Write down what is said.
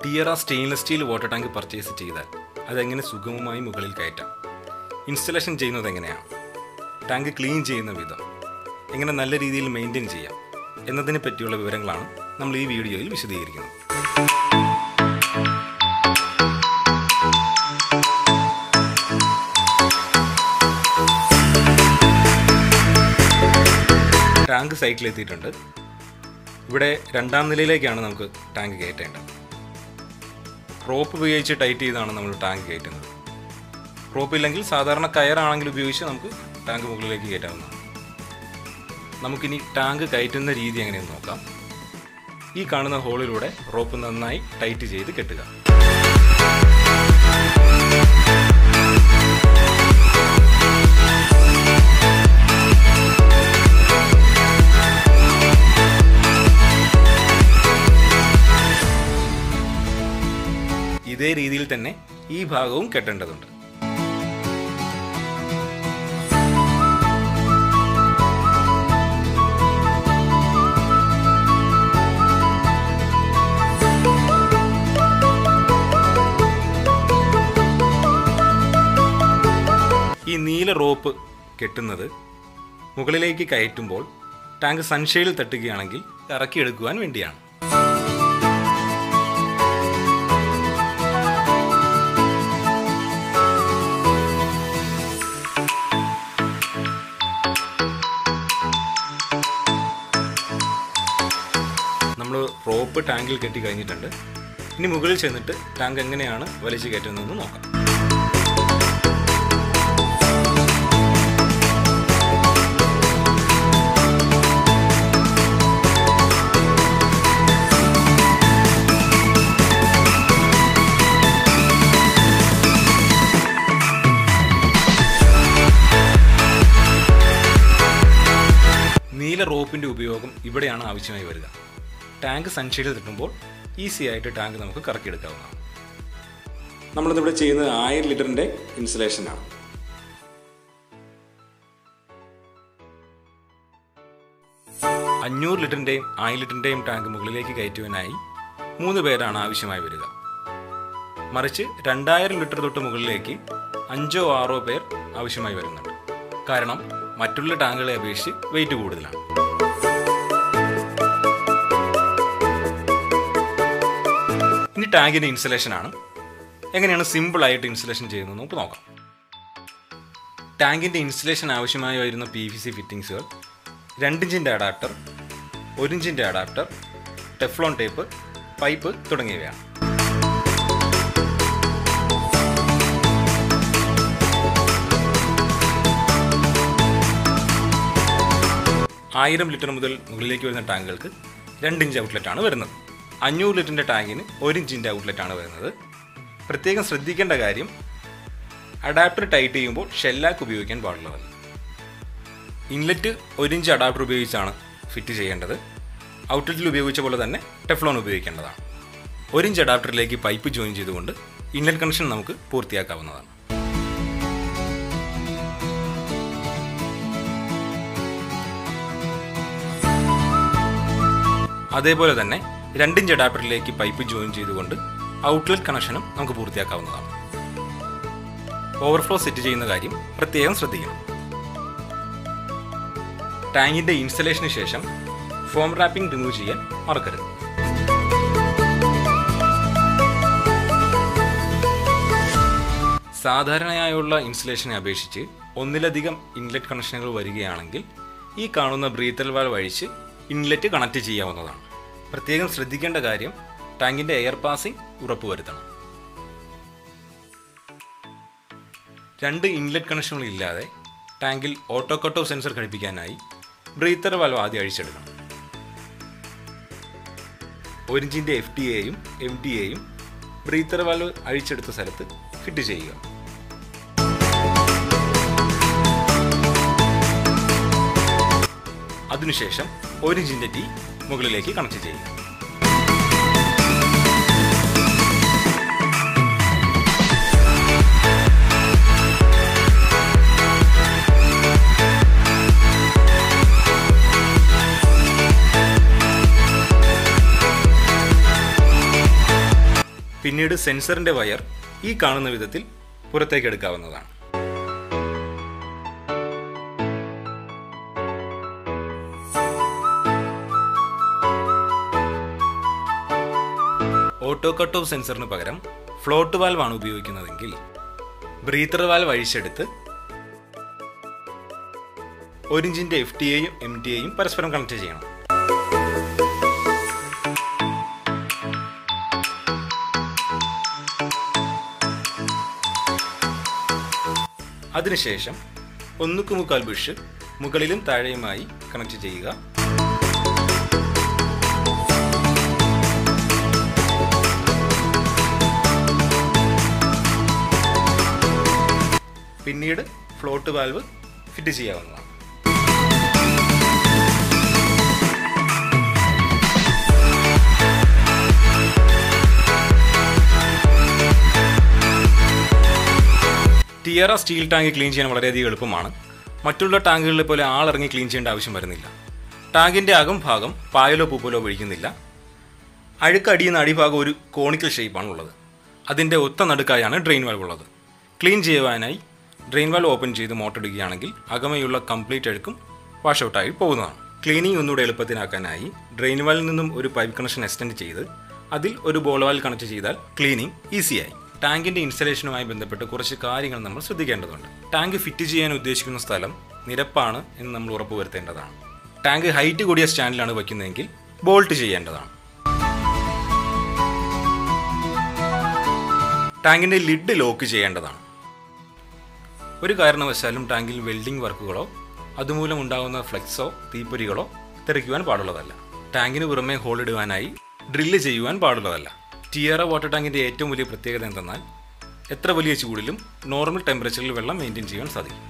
കിയറ stainless steel water tank purchase ചെയ്താൽ അതെങ്ങനെ സുഗമമായി മുകളിൽ കയറ്റാം ഇൻസ്റ്റലേഷൻ ചെയ്യുന്നത് എങ്ങനെയാണ് ടാങ്ക് ക്ലീൻ ചെയ്യുന്ന വിധം എങ്ങനെ നല്ല രീതിയിൽ മെയിൻറ്റെയിൻ ചെയ്യാം എന്നതിനെ പറ്റിയുള്ള വിവരങ്ങളാണ് നമ്മൾ ഈ വീഡിയോയിൽ വിശദീകരിക്കുന്നത് ടാങ്ക് സൈറ്റിൽ എത്തിയിട്ടുണ്ട് ഇവിടെ രണ്ടാം നിലയിലേക്കാണ് നമുക്ക് ടാങ്ക് കയറ്റേണ്ടത് റോപ്പ് ഉപയോഗിച്ച് ടൈറ്റ് ചെയ്താണ് നമ്മൾ ടാങ്ക് കയറ്റുന്നത് റോപ്പ് ഇല്ലെങ്കിൽ സാധാരണ കയറാണെങ്കിൽ ഉപയോഗിച്ച് നമുക്ക് ടാങ്ക് മുകളിലേക്ക് കയറ്റാവുന്നതാണ് നമുക്കിനി ടാങ്ക് കയറ്റുന്ന രീതി എങ്ങനെയെന്ന് നോക്കാം ഈ കാണുന്ന ഹോളിലൂടെ റോപ്പ് നന്നായി ടൈറ്റ് ചെയ്ത് കെട്ടുക ഇതേ രീതിയിൽ തന്നെ ഈ ഭാഗവും കെട്ടേണ്ടതുണ്ട് ഈ നീല റോപ്പ് കെട്ടുന്നത് മുകളിലേക്ക് കയറ്റുമ്പോൾ ടാങ്ക് സൺഷെയ്ഡിൽ തട്ടുകയാണെങ്കിൽ ഇറക്കിയെടുക്കുവാൻ വേണ്ടിയാണ് നമ്മൾ റോപ്പ് ടാങ്കിൽ കെട്ടി കഴിഞ്ഞിട്ടുണ്ട് ഇനി മുകളിൽ ചെന്നിട്ട് ടാങ്ക് എങ്ങനെയാണ് വലിച്ചു കയറ്റുന്നതെന്ന് നോക്കാം നീല റോപ്പിന്റെ ഉപയോഗം ഇവിടെയാണ് ആവശ്യമായി വരിക ടാങ്ക് സൺഷെയ്ഡിൽ തട്ടുമ്പോൾ ഈസി ആയിട്ട് ടാങ്ക് നമുക്ക് കറക്കിയെടുക്കാവുന്നതാണ് നമ്മളിന്നിവിടെ ചെയ്യുന്നത് ആയിരം ലിറ്ററിന്റെ ഇൻസുലേഷനാണ് അഞ്ഞൂറ് ലിറ്ററിന്റെയും ആയിരം ലിറ്ററിന്റെയും ടാങ്ക് മുകളിലേക്ക് കയറ്റുവാനായി മൂന്ന് പേരാണ് ആവശ്യമായി വരിക മറിച്ച് രണ്ടായിരം ലിറ്റർ തൊട്ട് മുകളിലേക്ക് അഞ്ചോ ആറോ പേർ ആവശ്യമായി വരുന്നുണ്ട് കാരണം മറ്റുള്ള ടാങ്കുകളെ അപേക്ഷിച്ച് വെയിറ്റ് കൂടുതലാണ് ഇനി ടാങ്കിന്റെ ഇൻസ്റ്റലേഷൻ ആണ് എങ്ങനെയാണ് സിമ്പിൾ ആയിട്ട് ഇൻസ്റ്റലേഷൻ ചെയ്യുന്നത് നമുക്ക് നോക്കാം ടാങ്കിന്റെ ഇൻസ്റ്റലേഷൻ ആവശ്യമായി വരുന്ന പി വി സി ഫിറ്റിംഗ്സുകൾ രണ്ടിഞ്ചിൻ്റെ അഡാപ്റ്റർ ഒരിഞ്ചിൻ്റെ അഡാപ്റ്റർ ടെഫ്ലോൺ ടേപ്പ് പൈപ്പ് തുടങ്ങിയവയാണ് ആയിരം ലിറ്റർ മുതൽ മുകളിലേക്ക് വരുന്ന ടാങ്കുകൾക്ക് രണ്ട് ഇഞ്ച് ഔട്ട്ലെറ്റ് ആണ് വരുന്നത് അഞ്ഞൂറ് ലിറ്ററിൻ്റെ ടാങ്കിന് ഒരു ഇഞ്ചിൻ്റെ ഔട്ട്ലെറ്റ് ആണ് വരുന്നത് പ്രത്യേകം ശ്രദ്ധിക്കേണ്ട കാര്യം അഡാപ്റ്റർ ടൈറ്റ് ചെയ്യുമ്പോൾ ഷെല്ലാക്ക് ഉപയോഗിക്കാൻ പാടുള്ളതല്ല ഇൻലെറ്റ് ഒരു ഇഞ്ച് അഡാപ്റ്റർ ഉപയോഗിച്ചാണ് ഫിറ്റ് ചെയ്യേണ്ടത് ഔട്ട്ലെറ്റിൽ ഉപയോഗിച്ച പോലെ തന്നെ ടെഫ്ലോൺ ഉപയോഗിക്കേണ്ടതാണ് ഒരു ഇഞ്ച് അഡാപ്റ്ററിലേക്ക് പൈപ്പ് ജോയിൻ ചെയ്തുകൊണ്ട് ഇൻലെറ്റ് കണക്ഷൻ നമുക്ക് പൂർത്തിയാക്കാവുന്നതാണ് അതേപോലെ തന്നെ രണ്ടിഞ്ച് അഡാപ്റ്ററിലേക്ക് പൈപ്പ് ജോയിൻ ചെയ്തുകൊണ്ട് ഔട്ട്ലെറ്റ് കണക്ഷനും നമുക്ക് പൂർത്തിയാക്കാവുന്നതാണ് ഓവർഫ്ലോ സെറ്റ് ചെയ്യുന്ന കാര്യം പ്രത്യേകം ശ്രദ്ധിക്കണം ടാങ്കിന്റെ ഇൻസ്റ്റലേഷന് ശേഷം ഫോം റാപ്പിംഗ് റിമൂവ് ചെയ്യാൻ മറക്കരുത് സാധാരണയായുള്ള ഇൻസ്റ്റലേഷനെ അപേക്ഷിച്ച് ഒന്നിലധികം ഇൻലെറ്റ് കണക്ഷനുകൾ വരികയാണെങ്കിൽ ഈ കാണുന്ന ബ്രീത്തൽ വാൽവ് അഴിച്ച് ഇൻലെറ്റ് കണക്ട് ചെയ്യാവുന്നതാണ് പ്രത്യേകം ശ്രദ്ധിക്കേണ്ട കാര്യം ടാങ്കിന്റെ എയർ പാസിംഗ് ഉറപ്പുവരുത്തണം രണ്ട് ഇൻലെറ്റ് കണക്ഷനുകൾ ഇല്ലാതെ ടാങ്കിൽ ഓട്ടോ കട്ട് ഓഫ് സെൻസർ ഘടിപ്പിക്കാനായി ബ്രീത്തർ വാൽവ് ആദ്യം അഴിച്ചെടുക്കണം ഒരു ഇഞ്ചിൻ്റെ എഫ് ടി എയും എം ടി എയും ബ്രീത്തർ വാൽവ് അഴിച്ചെടുത്ത സ്ഥലത്ത് ഫിറ്റ് ചെയ്യുക അതിനുശേഷം ഒരു ഇഞ്ചിൻ്റെ ടി മുകളിലേക്ക് കണക്ട് ചെയ്യുക പിന്നീട് സെൻസറിൻ്റെ വയർ ഈ കാണുന്ന വിധത്തിൽ പുറത്തേക്ക് എടുക്കാവുന്നതാണ് ഓട്ടോ കട്ട് ഓഫ് സെൻസറിന് പകരം ഫ്ലോട്ട് വാൽവ് ആണ് ഉപയോഗിക്കുന്നതെങ്കിൽ ബ്രീത്തർ വാൽവ് അഴിച്ചെടുത്ത് ഒരു ഇഞ്ചിന്റെ എഫ് ടി എയും എം ടി എയും പരസ്പരം കണക്ട് ചെയ്യണം അതിനുശേഷം ഒന്നുക്ക് മുക്കാൽ ബുഷ് മുകളിലും താഴെയുമായി കണക്ട് ചെയ്യുക പിന്നീട് ഫ്ലോട്ട് വാൽവ് ഫിറ്റ് ചെയ്യാവുന്നതാണ് ടിയറ സ്റ്റീൽ ടാങ്ക് ക്ലീൻ ചെയ്യാൻ വളരെയധികം എളുപ്പമാണ് മറ്റുള്ള ടാങ്കുകളിലെ പോലെ ആളിറങ്ങി ക്ലീൻ ചെയ്യേണ്ട ആവശ്യം വരുന്നില്ല ടാങ്കിൻ്റെ അകംഭാഗം പായലോ പൂപ്പലോ ഒഴിക്കുന്നില്ല അഴുക്ക് അടിയുന്ന അടിഭാഗം ഒരു കോണിക്കൽ ഷേപ്പാണ് ഉള്ളത് അതിൻ്റെ ഒത്ത നടുക്കായാണ് ഡ്രെയിൻ വാൽവ് ഉള്ളത് ക്ലീൻ ചെയ്യുവാനായി ഡ്രെയിൻ വാൽവ് ഓപ്പൺ ചെയ്ത് മോട്ടർ ഇടുകയാണെങ്കിൽ അകമയുള്ള കംപ്ലീറ്റ് അഴുക്കും വാഷ് ഔട്ടായി പോകുന്നതാണ് ക്ലീനിങ് ഒന്നുകൂടെ എളുപ്പത്തിനാക്കാനായി ഡ്രെയിൻ വാലിൽ നിന്നും ഒരു പൈപ്പ് കണക്ഷൻ എക്സ്റ്റെൻഡ് ചെയ്ത് അതിൽ ഒരു ബോൾ വാൽ കണക്ട് ചെയ്താൽ ക്ലീനിങ് ഈസിയായി ടാങ്കിന്റെ ഇൻസ്റ്റലേഷനുമായി ബന്ധപ്പെട്ട് കുറച്ച് കാര്യങ്ങൾ നമ്മൾ ശ്രദ്ധിക്കേണ്ടതുണ്ട് ടാങ്ക് ഫിറ്റ് ചെയ്യാൻ ഉദ്ദേശിക്കുന്ന സ്ഥലം നിരപ്പാണ് എന്ന് നമ്മൾ ഉറപ്പുവരുത്തേണ്ടതാണ് ടാങ്ക് ഹൈറ്റ് കൂടിയ സ്റ്റാൻഡിലാണ് വയ്ക്കുന്നതെങ്കിൽ ബോൾട്ട് ചെയ്യേണ്ടതാണ് ടാങ്കിന്റെ ലിഡ് ലോക്ക് ചെയ്യേണ്ടതാണ് ഒരു കാരണവശാലും ടാങ്കിൽ വെൽഡിംഗ് വർക്കുകളോ അതുമൂലം ഉണ്ടാകുന്ന ഫ്ലെക്സോ തീപ്പൊരികളോ തെറിക്കുവാൻ പാടുള്ളതല്ല ടാങ്കിന് പുറമെ ഹോൾ ഇടുവാനായി ഡ്രില്ല് ചെയ്യുവാൻ പാടുള്ളതല്ല ടിയറ വാട്ടർ ടാങ്കിന്റെ ഏറ്റവും വലിയ പ്രത്യേകത എന്തെന്നാൽ എത്ര വലിയ ചൂടിലും നോർമൽ ടെമ്പറേച്ചറിൽ വെള്ളം മെയിൻറ്റെയിൻ ചെയ്യാൻ സാധിക്കും